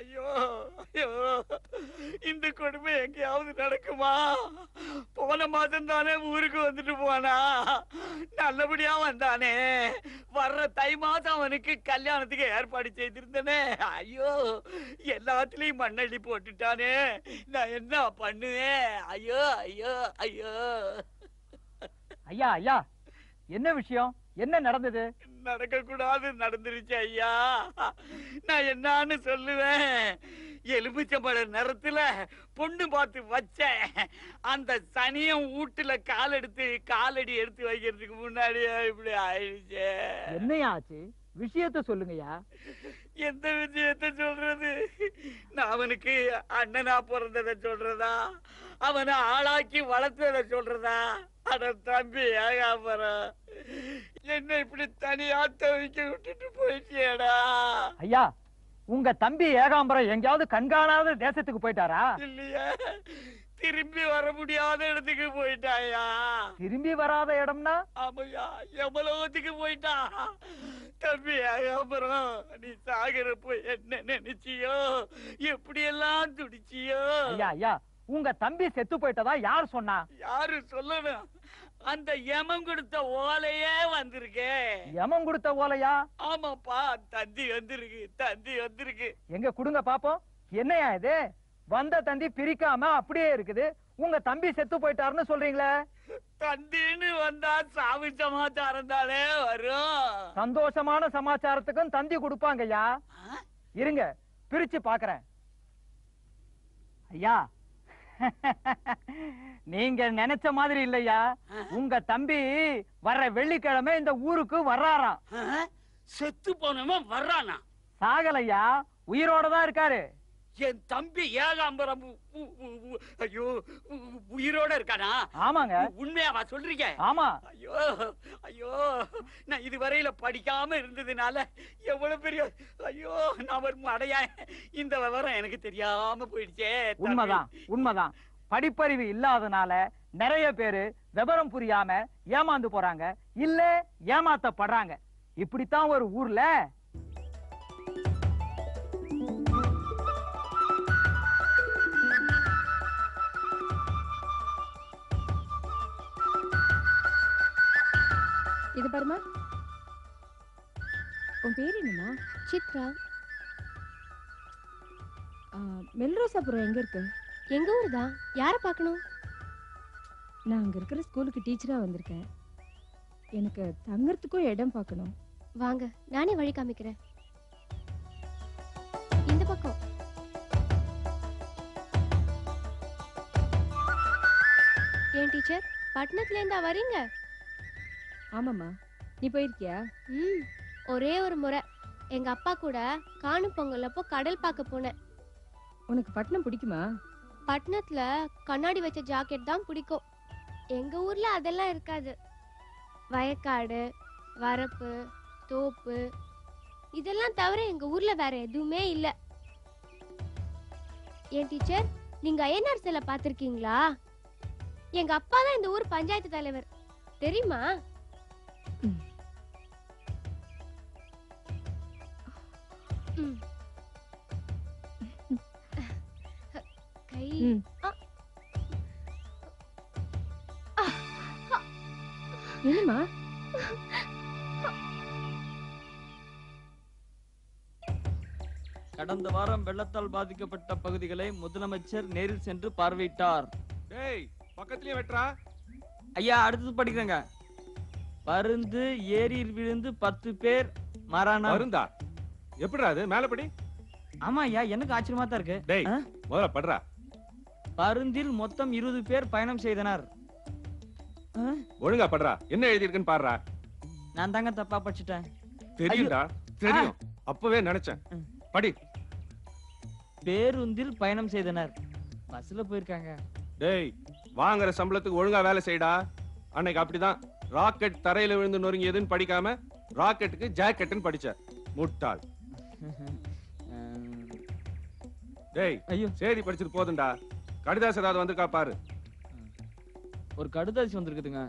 ஐயோ ஐயோ இந்த கொடுமை எங்கேயாவது நடக்குமா போன மாசம் தானே ஊருக்கு வந்துட்டு போனா நல்லபடியா வந்தானே வர்ற தை மாசம் அவனுக்கு கல்யாணத்துக்கு ஏற்பாடு செய்திருந்தனே ஐயோ எல்லாத்துலயும் மண்ணள்ளி போட்டுட்டானே நான் என்ன பண்ணுவேன் ஐயோ ஐயோ ஐயோ ஐயா ஐயா என்ன விஷயம் என்ன நடந்தது நடக்க கூடாது நடந்துருச்சு ஐயா நான் என்னன்னு சொல்லுவேன் எலுமிச்சம்பழ நிறத்துல பொண்ணு பார்த்து வச்சேன் அந்த சனியம் வீட்டுல கால் எடுத்து காலடி எடுத்து வைக்கிறதுக்கு முன்னாடியே இப்படி ஆயிடுச்சு என்னையா ஆச்சு விஷயத்த சொல்லுங்கய்யா எந்த விஷயத்த சொல்றது நான் அவனுக்கு அண்ணனா பிறந்தத சொல்றதா அவனை ஆளாக்கி வளர்த்தத சொல்றதா அட தம்பி ஏகாபரம் என்ன இப்படி தனியா தவிக்க விட்டுட்டு போயிட்டியடா ஐயா உங்க தம்பி ஏகாம்பரம் எங்கேயாவது கண்காணாத தேசத்துக்கு போயிட்டாரா இல்லையா திரும்பி வர முடியாத இடத்துக்கு போயிட்டாயா திரும்பி வராத இடம்னா ஆமையா எவ்வளவுத்துக்கு போயிட்டான் தம்பி அப்புறம் நீ சாகிறப்போ என்ன நினைச்சியோ எப்படி எல்லாம் துடிச்சியோ ஐயா ஐயா உங்க தம்பி செத்து போயிட்டதா யார் சொன்னா யாரு சொல்லணும் அந்த யமன் கொடுத்த ஓலையே வந்திருக்கே யமன் கொடுத்த ஓலையா ஆமாப்பா தந்தி வந்திருக்கு தந்தி வந்திருக்கு எங்க கொடுங்க பாப்போம் என்னையா இது வந்த தந்தி பிரிக்காம அப்படியே இருக்குது உங்க தம்பி செத்து போயிட்டாருன்னு சொல்றீங்களே தந்தின்னு வந்தா சாவி சமாச்சாரம் தானே வரும் சந்தோஷமான சமாச்சாரத்துக்கும் தந்தி கொடுப்பாங்கய்யா இருங்க பிரிச்சு பாக்குறேன் ஐயா நீங்க நினைச்ச மாதிரி இல்லையா உங்க தம்பி வர்ற வெள்ளிக்கிழமை இந்த ஊருக்கு வர்றாராம் செத்து போனவன் வர்றானா சாகலையா உயிரோட தான் இருக்காரு என் தம்பி ஏகாம்பரம் உ- உ- உ- உ- ஐயோ உ- உ- உயிரோட இருக்கானா ஆமாங்க உண்மையாவா சொல்றீங்க ஆமா ஐயோ ஐயோ நான் இதுவரையில படிக்காம இருந்ததுனால எவ்வளவு பெரிய ஐயோ நான் ஒரு அடையா இந்த விவரம் எனக்கு தெரியாம போயிடுச்சே தம்பி. உண்மைதான் உண்மைதான் படிப்பறிவு இல்லாதனால நிறைய பேரு விவரம் புரியாம ஏமாந்து போறாங்க இல்ல ஏமாத்தப்படுறாங்க இப்படித்தான் ஒரு ஊர்ல இது பாருமா உன் பேர் என்னம்மா சித்ரா ஆ, மெல்ரோசாபுரம் எங்க இருக்கு எங்க ஊர் தான் யார பார்க்கணும் நான் அங்க இருக்கிற ஸ்கூலுக்கு டீச்சரா வந்திருக்கேன் எனக்கு தங்கறதுக்கும் இடம் பார்க்கணும் வாங்க நானே வழி காமிக்கிறேன் இந்த பக்கம் ஏன் டீச்சர் பட்டணத்துல இருந்தா வரீங்க ஆமாம்மா நீ போயிருக்கியா ம் ஒரே ஒரு முறை எங்க அப்பா கூட காணும் பொங்கல் அப்போ கடல் பார்க்க போனேன் உனக்கு பட்டணம் பிடிக்குமா பட்டணத்துல கண்ணாடி வச்ச ஜாக்கெட் தான் பிடிக்கும் எங்க ஊர்ல அதெல்லாம் இருக்காது வயக்காடு வரப்பு தோப்பு இதெல்லாம் தவிர எங்க ஊர்ல வேற எதுவுமே இல்ல ஏன் டீச்சர் நீங்க ஐயனார் சிலை பார்த்திருக்கீங்களா எங்க அப்பா தான் இந்த ஊர் பஞ்சாயத்து தலைவர் தெரியுமா ம். ம். கை ம். ஆ. என்னம்மா கடந்த வாரம் வெள்ளத்தால் பாதிக்கப்பட்ட பகுதிகளை முதலமைச்சர் நேரில் சென்று பார்வையிட்டார் டேய் பக்கத்துலயே வெட்டுறா ஐயா அடுத்தது படிக்கிறேங்க பருந்து ஏரியில் விழுந்து பத்து பேர் மரணம் மருந்தா எப்படிடா அது மேல படி ஆமா ஐயா எனக்கு ஆச்சரியமா தான் இருக்கு டேய் ஆ? முதல்ல படுறா பருந்தில் மொத்தம் இருபது பேர் பயணம் செய்தனர் ஆ? ஒழுங்கா படுறா என்ன எழுதியிருக்குன்னு பாடுறா நான் தாங்க தப்பா படிச்சுட்டேன் தெரியும்டா தெரியும் அப்பவே நினைச்சேன் ம். படி பேருந்தில் பயணம் செய்தனர் பஸ்ல போயிருக்காங்க டேய் வாங்குற சம்பளத்துக்கு ஒழுங்கா வேலை செய்டா அன்னைக்கு அப்படிதான் ராக்கெட் தரையில விழுந்து நொறுங்கியதுன்னு படிக்காம ராக்கெட்டுக்கு ஜாக்கெட்னு படிச்ச முட்டாள் ஆம், டேய் ஐயோ செய்தி படிச்சது போதும்டா கடிதாசு ஏதாவது வந்திருக்கா பாரு ஒரு கடுதாசி வந்திருக்குதுங்க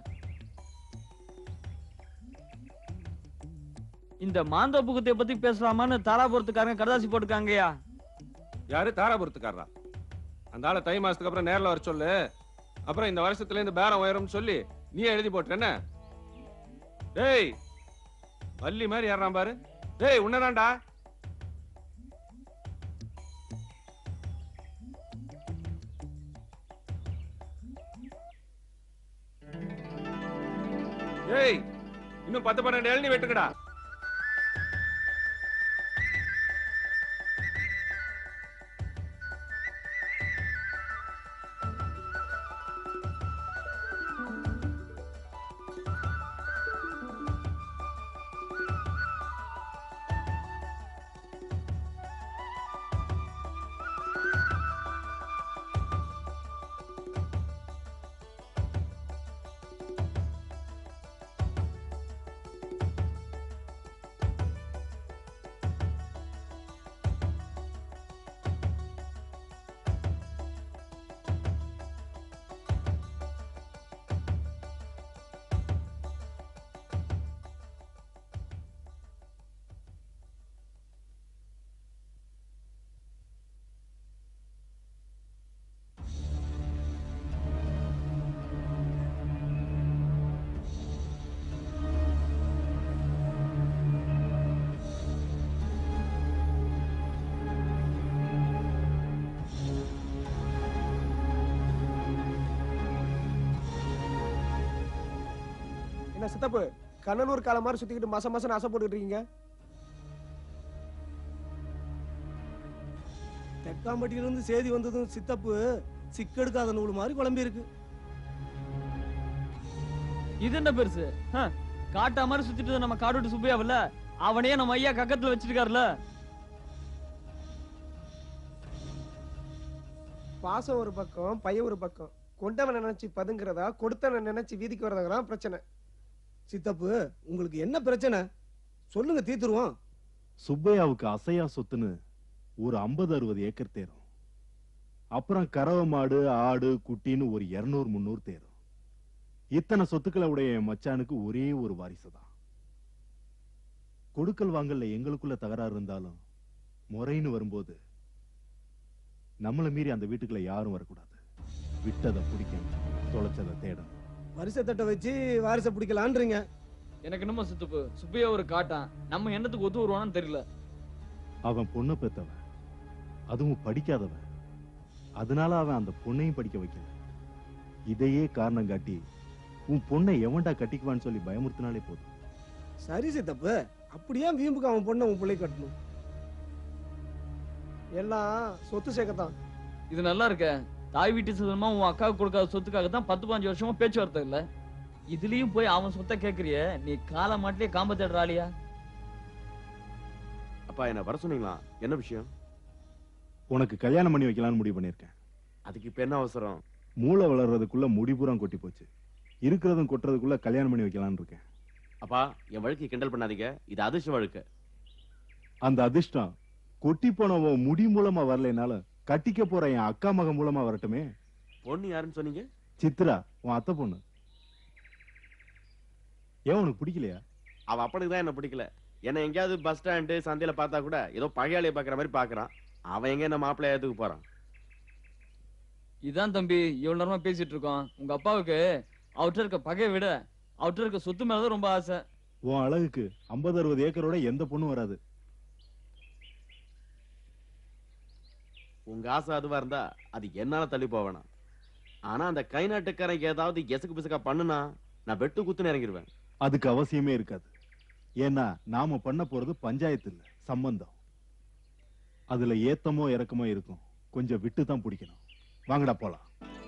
இந்த மாந்தோப்பு குத்தைய பத்தி பேசலாமான்னு தாராபுரத்துக்காரங்க கடுதாசி போட்டுருக்காங்கய்யா யாரு தாராபுரத்துக்காரரா அந்த ஆளை தை மாசத்துக்கு அப்புறம் நேர்ல வர சொல்லு அப்புறம் இந்த வருஷத்துல இருந்து பேரம் உயரும்னு சொல்லி நீயே எழுதி போட்டு என்ன டேய் வள்ளி மாதிரி ஏறான் பாரு டேய் உன்னதான்டா டேய் இன்னும் பத்து பன்னெண்டு எழுதி வெட்டுங்கடா என்ன சித்தப்பு கண்ணனூர் காலை மாதிரி சுத்திக்கிட்டு மாசம் மாசம் ஆசை போட்டுக்கிட்டு இருக்கீங்க தெக்காம்பட்டியில இருந்து செய்தி வந்ததும் சித்தப்பு சிக்கெடுக்காத நூல் மாதிரி குழம்பி இருக்கு இது என்ன பெருசு ஹ, காட்டா மாதிரி சுத்திட்டு நம்ம காடு சுப்பையாவில்ல அவனையே நம்ம ஐயா கக்கத்துல வச்சிருக்காருல பாசம் ஒரு பக்கம் பையன் ஒரு பக்கம் கொண்டவனை நினைச்சு பதுங்கிறதா கொடுத்தவனை நினைச்சு வீதிக்கு வரதா பிரச்சனை சித்தப்பு உங்களுக்கு என்ன பிரச்சனை சொல்லுங்க தீத்துருவோம் சுப்பையாவுக்கு அசையா சொத்துன்னு ஒரு ஐம்பது அறுபது ஏக்கர் தேரும் அப்புறம் கறவை மாடு ஆடு குட்டின்னு ஒரு இருநூறு முந்நூறு தேரும் இத்தனை சொத்துக்களை உடைய என் மச்சானுக்கு ஒரே ஒரு வாரிசு தான் கொடுக்கல் வாங்கல்ல எங்களுக்குள்ள தகராறு இருந்தாலும் முறைன்னு வரும்போது நம்மளை மீறி அந்த வீட்டுக்குள்ள யாரும் வரக்கூடாது விட்டதை பிடிக்கணும் தொலைச்சதை தேடணும் வருஷத்தட்டை வச்சு வாரிசை பிடிக்கலான்றீங்க எனக்கு என்னமோ சித்துப்பு சுப்பையா ஒரு காட்டான் நம்ம என்னத்துக்கு ஒத்து வருவானு தெரியல அவன் பொண்ணை பெத்தவன் அதுவும் படிக்காதவன் அதனால அவன் அந்த பொண்ணையும் படிக்க வைக்கல இதையே காரணம் காட்டி உன் பொண்ணை எவன்டா கட்டிக்குவான்னு சொல்லி பயமுறுத்தினாலே போதும் சரி சித்தப்பு அப்படியே வீம்புக்கு அவன் பொண்ணை உன் பிள்ளை கட்டணும் எல்லாம் சொத்து சேர்க்கத்தான் இது நல்லா இருக்க தாய் வீட்டு சொந்தமா உன் அக்காவுக்கு கொடுக்காத சொத்துக்காக தான் பத்து பாஞ்சு வருஷமா பேச்சுவார்த்தை இல்ல இதுலயும் போய் அவன் சொத்தை கேக்குறிய நீ கால மாட்டிலே காம்ப தேடுற ஆளியா அப்பா என்ன வர சொன்னீங்களா என்ன விஷயம் உனக்கு கல்யாணம் பண்ணி வைக்கலாம்னு முடிவு பண்ணியிருக்கேன் அதுக்கு இப்ப என்ன அவசரம் மூளை வளர்றதுக்குள்ள முடிபுறம் கொட்டி போச்சு இருக்கிறதும் கொட்டுறதுக்குள்ள கல்யாணம் பண்ணி வைக்கலாம்னு இருக்கேன் அப்பா என் வழுக்கை கிண்டல் பண்ணாதீங்க இது அதிர்ஷ்ட வழுக்கு அந்த அதிர்ஷ்டம் கொட்டி போனவன் முடி மூலமா வரலைனாலும் கட்டிக்க போற என் அக்கா மகன் மூலமா வரட்டுமே பொண்ணு யாருன்னு சொன்னீங்க சித்ரா உன் அத்தை பொண்ணு ஏன் உனக்கு பிடிக்கலையா அவ அப்பனுக்கு தான் என்ன பிடிக்கல என்ன எங்கேயாவது பஸ் ஸ்டாண்டு சந்தையில பார்த்தா கூட ஏதோ பகையாளியை பாக்குற மாதிரி பாக்குறான் அவன் எங்க என்ன மாப்பிள்ளை ஏத்துக்கு போறான் இதான் தம்பி இவ்வளவு நேரமா பேசிட்டு இருக்கோம் உங்க அப்பாவுக்கு அவர்கிட்ட இருக்க பகையை விட அவர்கிட்ட இருக்க சொத்து மேலதான் ரொம்ப ஆசை உன் அழகுக்கு ஐம்பது அறுபது ஏக்கரோட எந்த பொண்ணும் வராது உங்க ஆசை அதுவா இருந்தா அது என்னால தள்ளி போவேணாம் ஆனா அந்த கை நாட்டுக்காரன் ஏதாவது எசக்கு பிசக்கா பண்ணுனா நான் வெட்டு குத்துன்னு இறங்கிடுவேன் அதுக்கு அவசியமே இருக்காது ஏன்னா நாம பண்ண போறது பஞ்சாயத்து இல்ல சம்பந்தம் அதுல ஏத்தமோ இறக்கமோ இருக்கும் கொஞ்சம் விட்டு தான் பிடிக்கணும் வாங்கடா போலாம்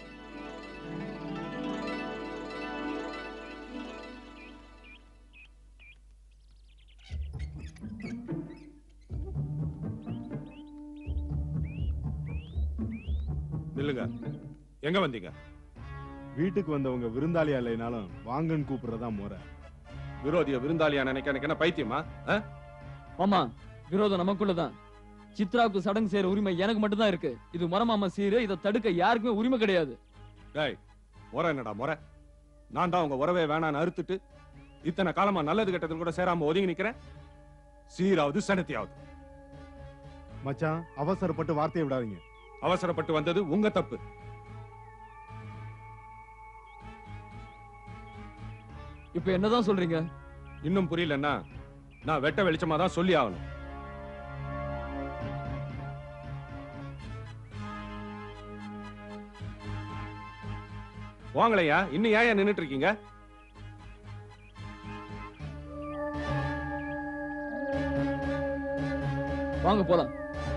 நில்லுங்க எங்க வந்தீங்க வீட்டுக்கு வந்தவங்க விருந்தாளியா இல்லைனாலும் வாங்கன்னு கூப்பிடுறதா முறை விரோதிய விருந்தாளியா நினைக்க எனக்கு என்ன பைத்தியமா ஆ? ஆமா விரோதம் நமக்குள்ளதான் சித்ராவுக்கு சடங்கு செய்யற உரிமை எனக்கு மட்டும்தான் இருக்கு இது மரமாம சீரு இதை தடுக்க யாருக்குமே உரிமை கிடையாது டேய் முறை என்னடா முறை நான் தான் உங்க உறவே வேணான்னு அறுத்துட்டு இத்தனை காலமா நல்லது கெட்டதுன்னு கூட சேராம ஒதுங்கி நிக்கிறேன் சீராவது சனத்தியாவது மச்சான் அவசரப்பட்டு வார்த்தையை விடாதீங்க அவசரப்பட்டு வந்தது உங்க தப்பு இப்ப என்னதான் சொல்றீங்க இன்னும் புரியலன்னா நான் வெட்ட வெளிச்சமா தான் சொல்லி ஆகணும் வாங்கலையா இன்னும் ஏன் நின்னுட்டு இருக்கீங்க வாங்க போலாம்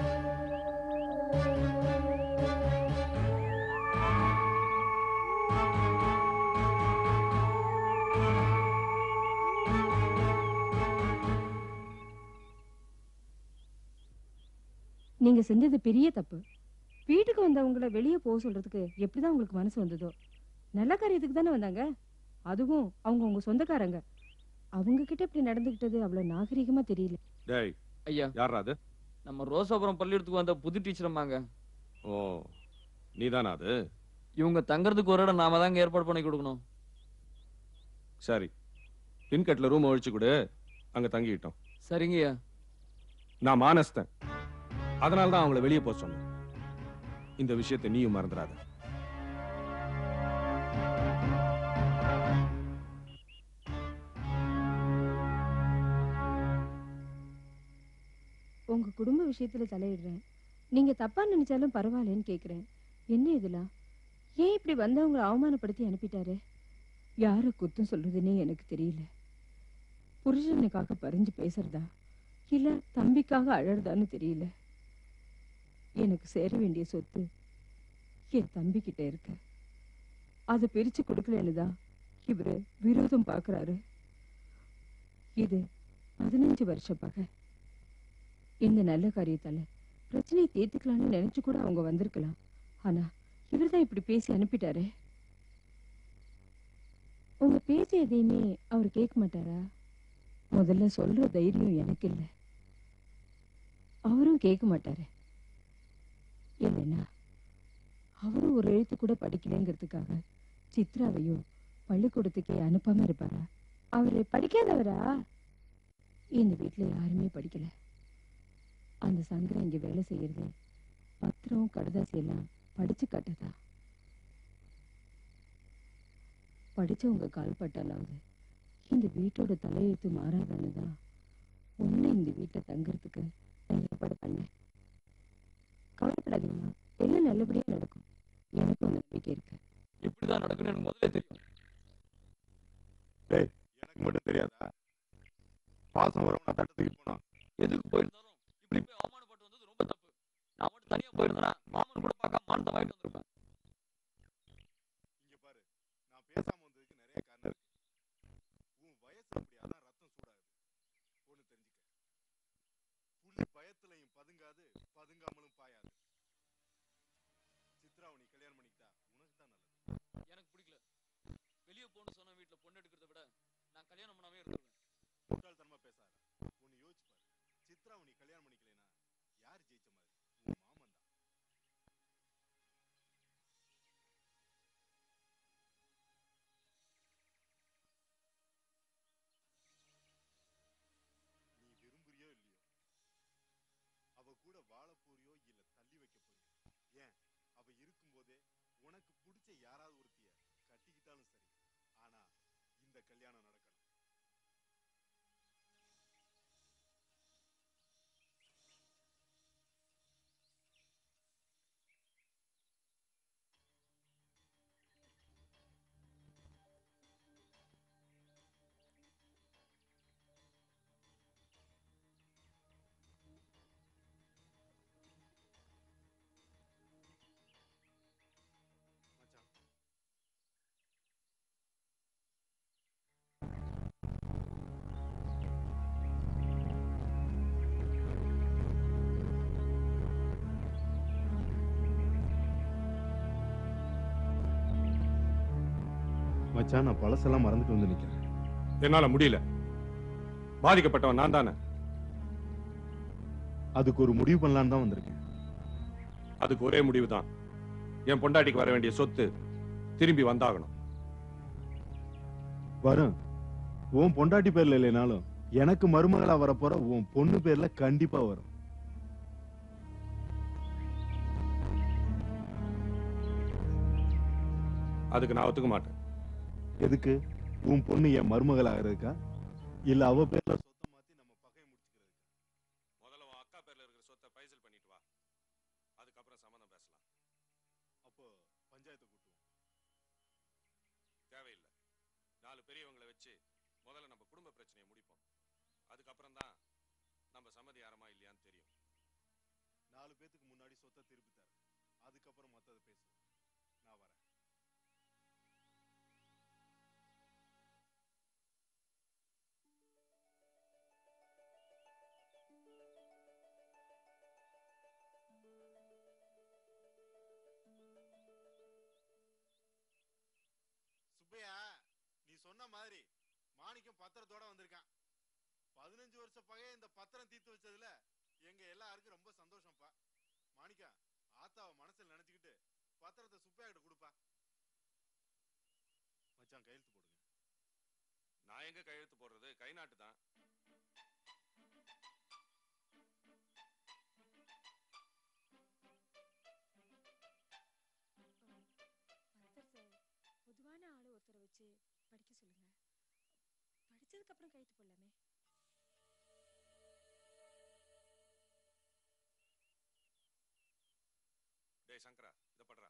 நீங்க செஞ்சது பெரிய தப்பு வீட்டுக்கு வந்தவங்கள வெளியே போக சொல்றதுக்கு எப்படிதான் உங்களுக்கு மனசு வந்ததோ நல்ல காரியத்துக்கு தானே வந்தாங்க அதுவும் அவங்க உங்க சொந்தக்காரங்க அவங்க கிட்ட இப்படி நடந்துகிட்டது அவ்வளவு நாகரிகமா தெரியல டேய் ஐயா யாரா அது நம்ம ரோசாபுரம் பள்ளிக்கூடத்துக்கு வந்த புது டீச்சர் அம்மாங்க ஓ நீதானா அது இவங்க தங்கறதுக்கு ஒரு இடம் நாம தாங்க ஏற்பாடு பண்ணி கொடுக்கணும் சரி பின்கட்ல ரூம் ஒழிச்சு கொடு அங்க தங்கிட்டோம் சரிங்கய்யா நான் மானஸ்தன் அதனால தான் அவங்கள வெளியே போக சொன்னேன் இந்த விஷயத்தை நீயும் மறந்துடாத உங்க குடும்ப விஷயத்துல தலையிடுறேன் நீங்க தப்பா நினைச்சாலும் பரவாயில்லன்னு கேக்குறேன் என்ன இதெல்லாம் ஏன் இப்படி வந்தவங்கள அவமானப்படுத்தி அனுப்பிட்டாரு யார குத்தம் சொல்றதுன்னே எனக்கு தெரியல புருஷனுக்காக பறிஞ்சு பேசுறதா இல்ல தம்பிக்காக அழறதான்னு தெரியல எனக்கு சேர வேண்டிய சொத்து என் தம்பி கிட்ட இருக்கு அதை பிரிச்சு கொடுக்கலன்னு தான் இவரு விரோதம் பாக்குறாரு இது பதினஞ்சு வருஷ பகை இந்த நல்ல காரியத்தால பிரச்சனையை தீர்த்துக்கலாம்னு நினைச்சு கூட அவங்க வந்திருக்கலாம் ஆனா இவர்தான் இப்படி பேசி அனுப்பிட்டாரே உங்க பேச்சு எதையுமே அவர் கேட்க மாட்டாரா முதல்ல சொல்ற தைரியம் எனக்கு இல்லை அவரும் கேட்க மாட்டாரு இல்லைன்னா அவரும் ஒரு எழுத்து கூட படிக்கலைங்கிறதுக்காக சித்ராவையும் பள்ளிக்கூடத்துக்கே அனுப்பாம இருப்பாரா அவரு படிக்காதவரா இந்த வீட்டுல யாருமே படிக்கல அந்த சங்கரன் இங்க வேலை செய்யறது பத்திரம் கடுதாசி எல்லாம் படிச்சு காட்டுதா படிச்சவங்க கால் பட்டாலாவது இந்த வீட்டோட தலையெழுத்து மாறாதானுதான் உன்னை இந்த வீட்டுல தங்கறதுக்கு நான் ஏற்பாடு பண்ணேன் கவலைப்படாதீங்க எல்லாம் நல்லபடியா நடக்கும் எனக்கும் அந்த நம்பிக்கை இருக்கு இப்படிதான் நடக்கணும் எனக்கு முதல்ல தெரியும் எனக்கு மட்டும் தெரியாதா பாசம் வரும் நான் தட்டை தூக்கி போனா எதுக்கு போயிருந்தாலும் இப்படி போய் அவமானப்பட்டு வந்தது ரொம்ப தப்பு நான் மட்டும் தனியா போயிருந்தேனா மாமன் கூட பார்க்காம மானத்தை வாங்கிட்டு வந்திருப்பேன் இங்க பாரு நான் பேசாம வந்ததுக்கு நிறைய காரணம் இருக்கு உன் வயசு அப்படி அதான் ரத்தம் சூடாகுது ஒண்ணு தெரிஞ்சுக்க புலி பயத்துலயும் பதுங்காது பதுங்காமலும் பாயாது சித்ராவை நீ கல்யாணம் பண்ணிக்கிட்டா உனக்கு தான் நல்லது எனக்கு பிடிக்கல வெளியே போன்னு சொன்ன வீட்டுல பொண்ணு எடுக்கிறத விட நான் கல்யாணம் பண்ணாமே இருந்துருவேன் முட்டாள்தனமா பேசாத ஒன்னு யோசிச்சு பாரு சித்ராவை நீ கல்யாணம் பண்ணிக்கலைனா யார் ஜெயிச்ச மாதிரி உன் மாமன் தான் நீ விரும்புறியோ இல்லையோ அவ கூட வாழ போறியோ இல்ல தள்ளி வைக்க போறியோ ஏன் அவ இருக்கும்போதே உனக்கு பிடிச்ச யாராவது ஒருத்திய கட்டிக்கிட்டாலும் சரி ஆனா இந்த கல்யாணம் நடக்கணும் மச்சான் மச்சான் நான் பழசெல்லாம் மறந்துட்டு வந்து நிக்கிறேன் என்னால முடியல பாதிக்கப்பட்டவன் நான் தானே அதுக்கு ஒரு முடிவு பண்ணலான்னு தான் வந்திருக்கேன் அதுக்கு ஒரே முடிவு தான் என் பொண்டாட்டிக்கு வர வேண்டிய சொத்து திரும்பி வந்தாகணும் வரும் உன் பொண்டாட்டி பேர்ல இல்லைனாலும் எனக்கு மருமகளா வரப்போற உன் பொண்ணு பேர்ல கண்டிப்பா வரும் அதுக்கு நான் ஒத்துக்க மாட்டேன் எதுக்கு உன் பொண்ணு என் மருமகளா இருக்கா இல்ல அவ பேர்ல சொத்தை மாத்தி நம்ம பகையை முடிச்சுக்கிறதுக்கு முதல்ல உன் அக்கா பேர்ல இருக்கிற சொத்தை பைசல் பண்ணிட்டு வா அதுக்கப்புறம் சம்மந்தம் பேசலாம் அப்போ பஞ்சாயத்தை கூட்டுவோம் தேவையில்லை நாலு பெரியவங்களை வச்சு முதல்ல நம்ம குடும்ப பிரச்சனையை முடிப்போம் அதுக்கப்புறம் தான் நம்ம சம்மதியாரமா இல்லையான்னு தெரியும் நாலு பேத்துக்கு முன்னாடி சொத்தை திருப்பி தரேன் அதுக்கப்புறம் மத்தத பேசுவோம் நான் வரேன் சுப்பையா நீ சொன்ன மாதிரி மாணிக்கம் பத்திரத்தோட வந்திருக்கான் பதினஞ்சு வருஷ பகைய இந்த பத்திரம் தீர்த்து வச்சதுல எங்க எல்லாருக்கும் ரொம்ப சந்தோஷம்ப்பா மாணிக்கா ஆத்தாவை மனசுல நினைச்சுக்கிட்டு பத்திரத்தை சுப்பையா கிட்ட கொடுப்பா மச்சான் கையெழுத்து போடுங்க நான் எங்க கையெழுத்து போடுறது கை நாட்டு தான் பத்திரத்தை பொதுவான ஆளு ஒருத்தரை வச்சு படிக்க சொல்லுங்க படிச்சதுக்கு அப்புறம் கைத்து போடலாமே டேய் சங்கரா இத படுறா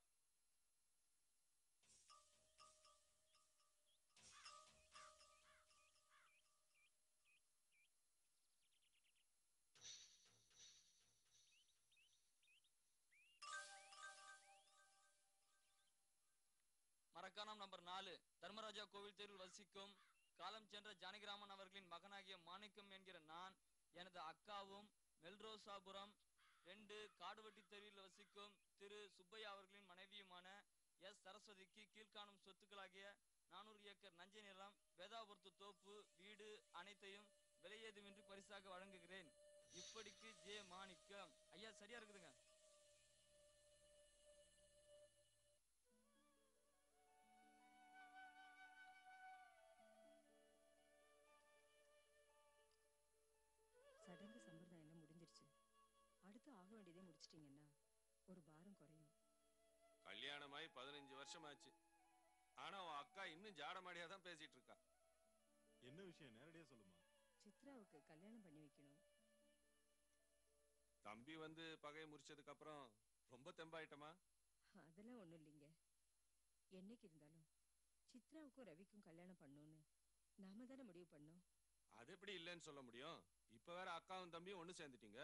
மரக்காணம் நம்பர் நாலு தர்மராஜா கோவில் தெருவில் வசிக்கும் காலம் சென்ற ஜானகிராமன் அவர்களின் மகனாகிய மாணிக்கம் என்கிற நான் எனது அக்காவும் மெல்ரோசாபுரம் ரெண்டு காடுவெட்டி தெருவில் வசிக்கும் திரு சுப்பையா அவர்களின் மனைவியுமான எஸ் சரஸ்வதிக்கு கீழ்காணும் சொத்துக்களாகிய நானூறு ஏக்கர் நஞ்சை நிலம் வேதாபுரத்து தோப்பு வீடு அனைத்தையும் விலையேதுமின்றி பரிசாக வழங்குகிறேன் இப்படிக்கு ஜே மாணிக்கம் ஐயா சரியா இருக்குதுங்க சடங்கு சம்பிரதாயம் எல்லாம் முடிஞ்சிருச்சு அடுத்து ஆக வேண்டியதே முடிச்சிட்டீங்கன்னா ஒரு பாரம் குறையும் கல்யாணமாயி பதினஞ்சு வருஷம் ஆச்சு ஆனா உன் அக்கா இன்னும் ஜாடமாடியா தான் பேசிட்டு இருக்கா என்ன விஷயம் நேரடியா சொல்லுமா சித்ராவுக்கு கல்யாணம் பண்ணி வைக்கணும் தம்பி வந்து பகையை முறிச்சதுக்கு அப்புறம் ரொம்ப தெம்பாயிட்டமா அதெல்லாம் ஒண்ணும் இல்லைங்க என்னைக்கு இருந்தாலும் சித்ராவுக்கும் ரவிக்கும் கல்யாணம் பண்ணணும்னு நாம தானே முடிவு பண்ணோம் அது எப்படி இல்லைன்னு சொல்ல முடியும் இப்ப வேற அக்காவும் தம்பியும் ஒண்ணு சேர்ந்துட்டீங்க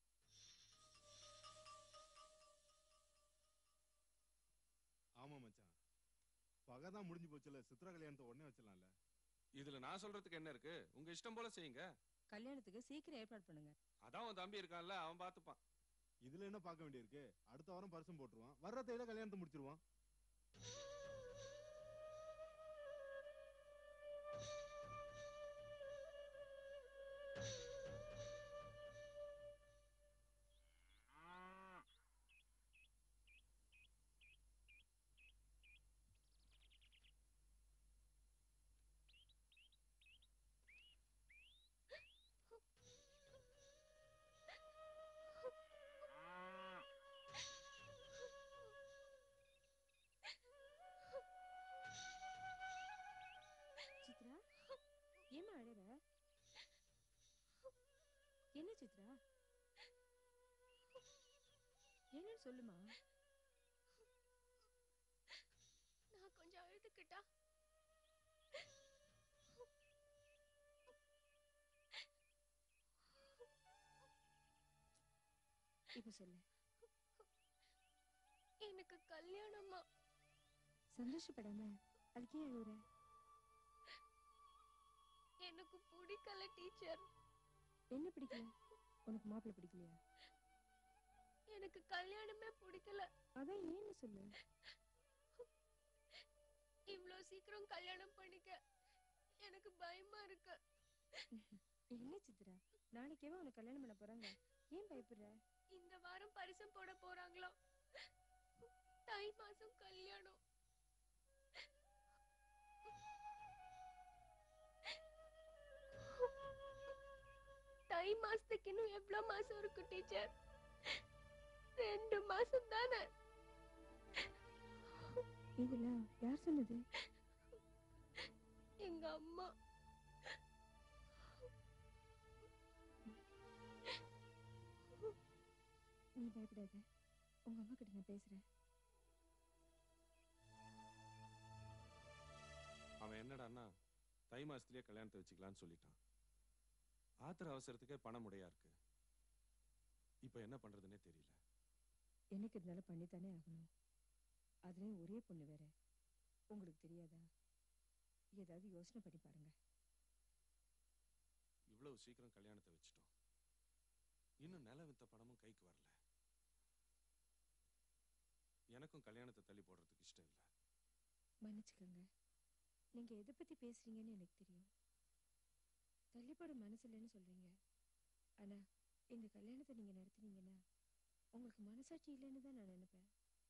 ஆமா மச்சான் பகை தான் முடிஞ்சு போச்சுல சித்ரா கல்யாணத்தை உடனே வச்சிடலாம்ல இதுல நான் சொல்றதுக்கு என்ன இருக்கு உங்க இஷ்டம் போல செய்யுங்க கல்யாணத்துக்கு சீக்கிரம் ஏற்பாடு பண்ணுங்க அதான் உன் தம்பி இருக்கான்ல அவன் பாத்துப்பான் இதுல என்ன பார்க்க வேண்டியிருக்கு அடுத்த வாரம் பரிசம் போட்டுருவான் வர்ற தையில கல்யாணத்தை முடிச்சிருவான் சித்ரா ஏமா அழற என்ன சித்ரா என்னன்னு சொல்லுமா நான் கொஞ்சம் அழுதுக்கிட்டா இப்ப சொல்லு எனக்கு கல்யாணமா சந்தோஷப்படாம அதுக்கு ஏன் அழுகுற எனக்கு பிடிக்கல டீச்சர் என்ன பிடிக்கல உனக்கு மாப்பிள்ளை பிடிக்கலையா எனக்கு கல்யாணமே பிடிக்கல அதான் ஏன்னு சொல்லு இவ்ளோ சீக்கிரம் கல்யாணம் பண்ணிக்க எனக்கு பயமா இருக்கு என்ன சித்ரா நாளைக்கேவா உனக்கு கல்யாணம் பண்ண போறாங்க ஏன் பயப்படுற இந்த வாரம் பரிசம் போட போறாங்களாம் தை மாசம் கல்யாணம் தை மாசத்துக்கு இன்னும் எவ்வளவு மாசம் இருக்கு டீச்சர் ரெண்டு மாசம் தானே இதெல்லாம் யார் சொன்னது எங்க அம்மா நீ பயப்படாத உங்க அம்மா கிட்ட நான் பேசுறேன் அவன் என்னடான்னா தை மாசத்துலயே கல்யாணத்தை வச்சுக்கலாம்னு சொல்லிட்டான் ஆத்திர அவசரத்துக்கே பணம் உடையா இருக்கு இப்ப என்ன பண்றதுன்னே தெரியல எனக்கு இருந்தாலும் பண்ணித்தானே ஆகணும் அதுலயும் ஒரே பொண்ணு வேற உங்களுக்கு தெரியாதா ஏதாவது யோசனை பண்ணி பாருங்க இவ்வளவு சீக்கிரம் கல்யாணத்தை வச்சுட்டோம் இன்னும் நில வித்த பணமும் கைக்கு வரல எனக்கும் கல்யாணத்தை தள்ளி போடுறதுக்கு இஷ்டம் இல்ல மன்னிச்சுக்கோங்க நீங்க எதை பத்தி பேசுறீங்கன்னு எனக்கு தெரியும் தள்ளிப்பட மனசு இல்லைன்னு சொல்றீங்க ஆனா இந்த கல்யாணத்தை நீங்க நடத்துனீங்கன்னா உங்களுக்கு மனசாட்சி இல்லைன்னு தான் நான் நினைப்பேன்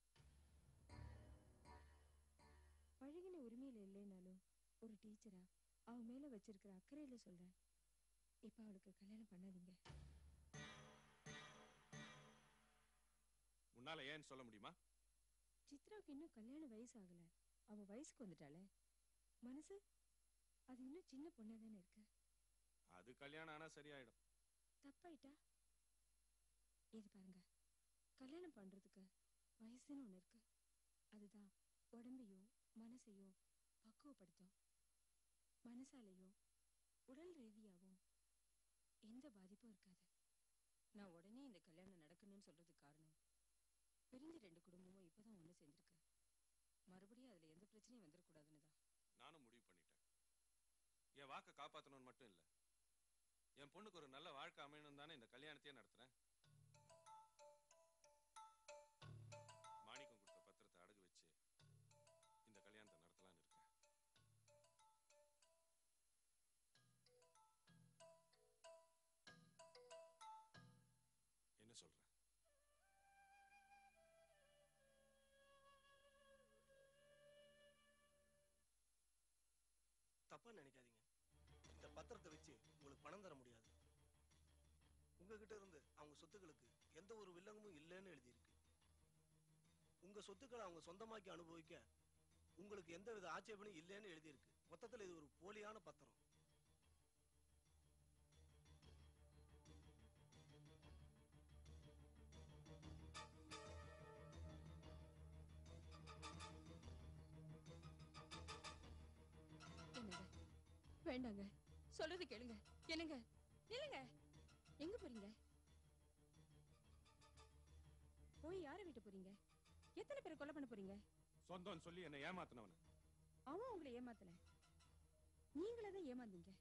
பழகின உரிமையில இல்லைனாலும் ஒரு டீச்சரா அவ மேல வச்சிருக்கிற அக்கறையில சொல்றேன் இப்ப அவளுக்கு கல்யாணம் பண்ணாதீங்க முன்னால ஏன்னு சொல்ல முடியுமா சித்ராவுக்கு இன்னும் கல்யாண வயசு ஆகல அவ வயசுக்கு வந்துட்டாளே மனசு அது இன்னும் சின்ன பொண்ணா தானே இருக்கு அது கல்யாணம் ஆனா சரியாயிடும் தப்பாயிட்டா இது பாருங்க கல்யாணம் பண்றதுக்கு வயசுன்னு ஒண்ணு இருக்கு அதுதான் உடம்பையும் மனசையும் பக்குவப்படுத்தும் மனசாலையும் உடல் ரீதியாவும் எந்த பாதிப்பும் இருக்காது நான் உடனே இந்த கல்யாணம் நடக்கணும்னு சொல்றதுக்கு காரணம் பிரிஞ்ச ரெண்டு குடும்பமும் இப்பதான் ஒண்ணு சேர்ந்திருக்கு மறுபடியும் அதுல எந்த பிரச்சனையும் வந்துடக்கூடாதுன்னு தான் நானும் முடிவு பண்ணிட்டேன் என் வாக்க காப்பாத்தணும்னு மட்டும் இல்ல என் பொண்ணுக்கு ஒரு நல்ல வாழ்க்கை அமையணும் தானே இந்த கல்யாணத்தையே நடத்துறேன் மாணிக்கம் கொடுத்த பத்திரத்தை அடகு வச்சு இந்த கல்யாணத்தை நடத்தலாம்னு இருக்கேன் என்ன சொல்ற தப்பா நினைக்காதீங்க இந்த பத்திரத்தை வச்சு உங்களுக்கு பணம் தர முடியாது உங்ககிட்ட இருந்து அவங்க சொத்துக்களுக்கு எந்த ஒரு வில்லங்கமும் இல்லைன்னு எழுதியிருக்கு உங்க சொத்துக்களை அவங்க சொந்தமாக்கி அனுபவிக்க உங்களுக்கு எந்த வித ஆட்சேபனும் இல்லைன்னு எழுதியிருக்கு மொத்தத்துல இது ஒரு போலியான பத்திரம் என்னங்க வேண்டாங்க சொல்றது கேளுங்க என்னங்க நில்லுங்க எங்க போறீங்க போய் யாரை விட்டு போறீங்க எத்தனை பேரை கொலை பண்ண போறீங்க சொந்தம் சொல்லி என்னை ஏமாத்தினவன அவன் உங்களை ஏமாத்தல நீங்களே தான் ஏமாந்தீங்க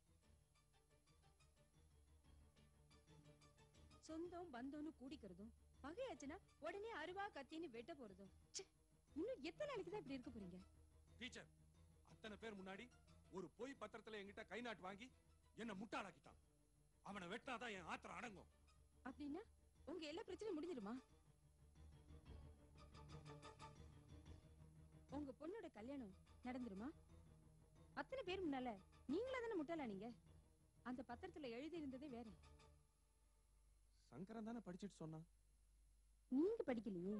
சொந்தம் பந்தம்னு கூடிக்கிறதும் பகையாச்சுன்னா உடனே அருவா கத்தின்னு வெட்ட போறதும் ச்சே, இன்னும் எத்தனை நாளைக்கு தான் இப்படி இருக்க போறீங்க டீச்சர் அத்தனை பேர் முன்னாடி ஒரு பொய் பத்திரத்துல என்கிட்ட கை நாட்டு வாங்கி என்ன முட்டாளாக்கிட்டான் அவனை வெட்டினாதான் என் ஆத்திரம் அடங்கும் அப்படின்னா உங்க எல்லா பிரச்சனையும் முடிஞ்சிருமா உங்க பொண்ணோட கல்யாணம் நடந்துருமா அத்தனை பேர் முன்னால நீங்களா தானே முட்டாளா நீங்க அந்த பத்திரத்துல எழுதி இருந்ததே வேற சங்கரன் தானே படிச்சிட்டு சொன்னான் நீங்க படிக்கலையே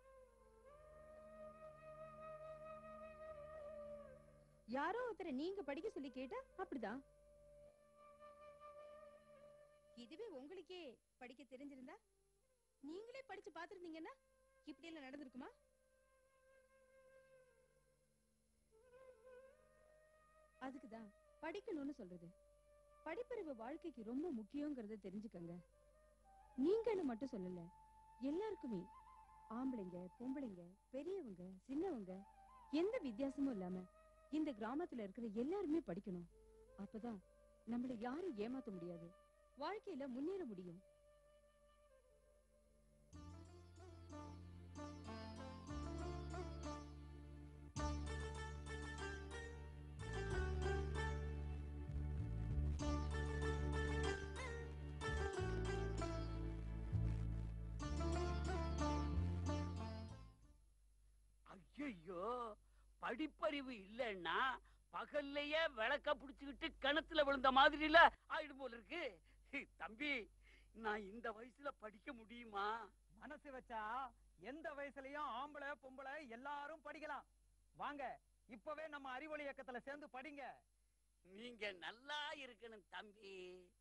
யாரோ ஒருத்தரை நீங்க படிக்க சொல்லி கேட்டா அப்படிதான் இதுவே உங்களுக்கே படிக்க தெரிஞ்சிருந்தா நீங்களே படிச்சு பாத்திருந்தீங்கன்னா இப்படி எல்லாம் நடந்திருக்குமா அதுக்குதான் படிக்கணும்னு சொல்றது படிப்பறிவு வாழ்க்கைக்கு ரொம்ப முக்கியங்கிறத தெரிஞ்சுக்கங்க நீங்கன்னு மட்டும் சொல்லல எல்லாருக்குமே ஆம்பளைங்க பொம்பளைங்க பெரியவங்க சின்னவங்க எந்த வித்தியாசமும் இல்லாம இந்த கிராமத்துல இருக்கிற எல்லாருமே படிக்கணும் அப்பதான் நம்மள யாரும் ஏமாத்த முடியாது வாழ்க்கையில முன்னேற முடியும் ஐயோ படிப்பறிவு இல்லைன்னா பகல்லையே விளக்க புடிச்சுக்கிட்டு கிணத்துல விழுந்த மாதிரில ஆயிடும் போல இருக்கு ஹே, தம்பி நான் இந்த வயசுல படிக்க முடியுமா மனசு வச்சா எந்த வயசுலயும் ஆம்பளை பொம்பளை எல்லாரும் படிக்கலாம் வாங்க இப்பவே நம்ம அறிவொளி இயக்கத்துல சேர்ந்து படிங்க நீங்க நல்லா இருக்கணும் தம்பி